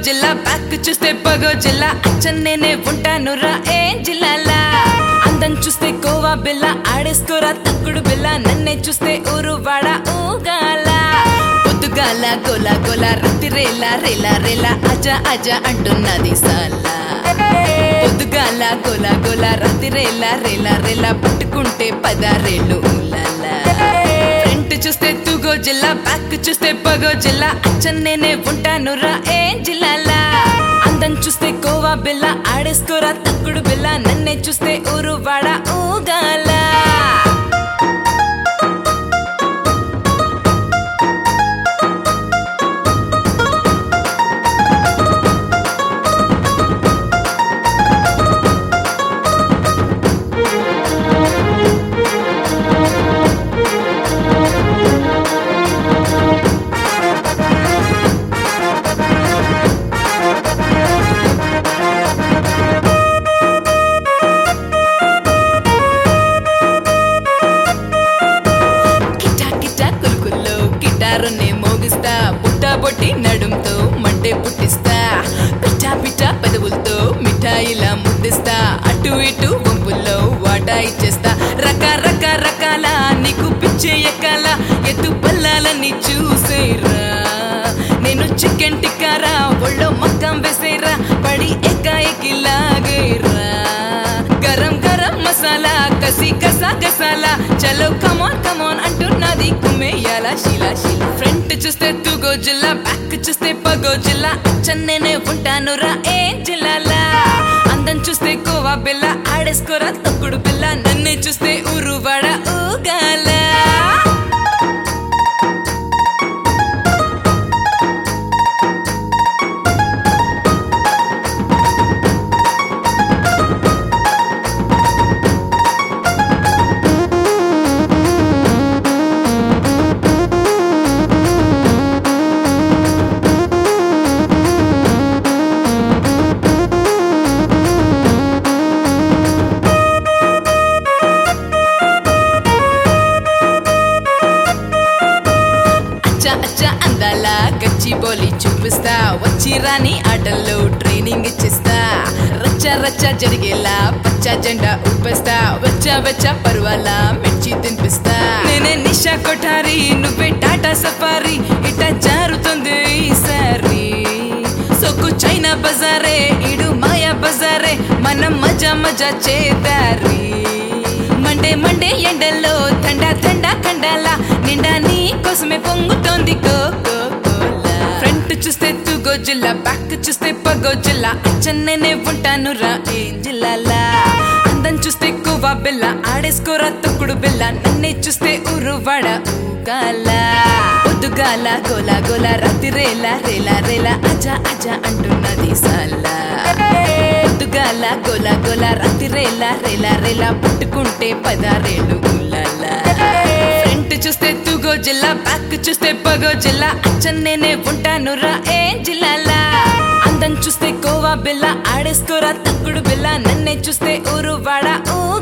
జిల్లా బ్యాక్ చూస్తే పగో జిల్లా అచ్చన్ నేనే ఉంటాను రా ఏం జిల్లాలా అందం చూస్తే కోవా బిల్ల ఆడేసుకోరా తక్కుడు బిల్ల నన్నే చూస్తే ఊరు వాడ ఊగాల పొద్దుగాల గోల గోల రతి రేలా రేలా రేలా అజ అజ అంటున్నది సాలా పొద్దుగాల గోల గోల రతి రేలా రేలా రేలా పట్టుకుంటే పదారేళ్ళు ఊలాలా ఫ్రంట్ చూస్తే తూగో జిల్లా బ్యాక్ చూస్తే పగో జిల్లా అచ్చన్ నేనే ఉంటాను రా ఏం జిల్లాలా అందం చూస్తే కోవా బిల్ల ఆడేసుకోరా తక్కుడు బిల్ల నన్నే చూస్తే ఊరు వాడ ఊగాల కిటా కిటా కులుకుల్లో గిటారునే మోగిస్తా బుట్ట బొట్టి నడుంతో మంటే పుట్టిస్తా పిచ్చా పిచ్చా పెదవులతో మిఠాయిలా ముద్దిస్తా అటు ఇటు వంపుల్లో వాటా ఇచ్చేస్తా రక రక రకాల నీకు పిచ్చే ఎక్కాల ఎత్తు పల్లాలని చూసేరా నేను చికెన్ టిక్కారా ఒళ్ళో మక్కం వేసేరా పడి ఎక్కాయికి లాగేరా గరం గరం మసాలా కసి కసా గసాలా చలో కమాన్ కమాన్ అంటున్నది కుమ్మేయాల శీలా శీలా ఫ్రంట్ చూస్తే తూగో జిల్లా బ్యాక్ చూస్తే పగో జిల్లా చెన్నైనే ఉంటాను రా ఏం జిల్లాలా అందం చూస్తే కోవా బిల్ల ఆడేసుకోరా తొక్కుడు పిల్ల నన్నే చూస్తే ఊరు వాడ ఊగాల అచ్చా అచ్చా అందాల గచ్చి బోలి చూపిస్తా వచ్చి రాని ఆటల్లో ట్రైనింగ్ ఇచ్చిస్తా రచ్చ రచ్చ జరిగేలా పచ్చ జెండా ఊపేస్తా వచ్చ వచ్చ పర్వాల మెచ్చి తినిపిస్తా నేనే నిషా కొఠారి నువ్వే టాటా సఫారీ ఇట జారుతుంది ఈసారి సొక్కు చైనా బజారే ఇడు మాయా బజారే మనం మజా మజా చేదారి మండే మండే ఎండల్లో తండా తండా కండాల నిండా నీ కోసమే పొంగుతోంది కోకో ఫ్రంట్ చూస్తే తూగో జిల్లా బ్యాక్ చూస్తే పగో జిల్లా చెన్నైనే ఉంటాను రా ఏం జిల్లాలా అందం చూస్తే కోవా బిల్ల ఆడేసుకోరా తొక్కుడు బిల్ల నన్నే చూస్తే ఊరు వాడ ఊగాల పొద్దుగాల గోల గోల రాత్రి రేలా రేలా రేలా అజా అజా అంటున్నది సాలా పొద్దుగాల గోల గోల రాత్రి రేలా రేలా రేలా పట్టుకుంటే పదారేళ్ళు ఉల్లాలా ఫ్రంట్ చూస్తే తూగో జిల్లా బ్యాక్ చూస్తే పగో జిల్లా అచ్చన్ నేనే ఉంటాను రా ఏం జిల్లాలా అందం చూస్తే కోవా బిల్ల ఆడేసుకోరా తక్కుడు బిల్ల నన్నే చూస్తే ఊరు వాడ ఊ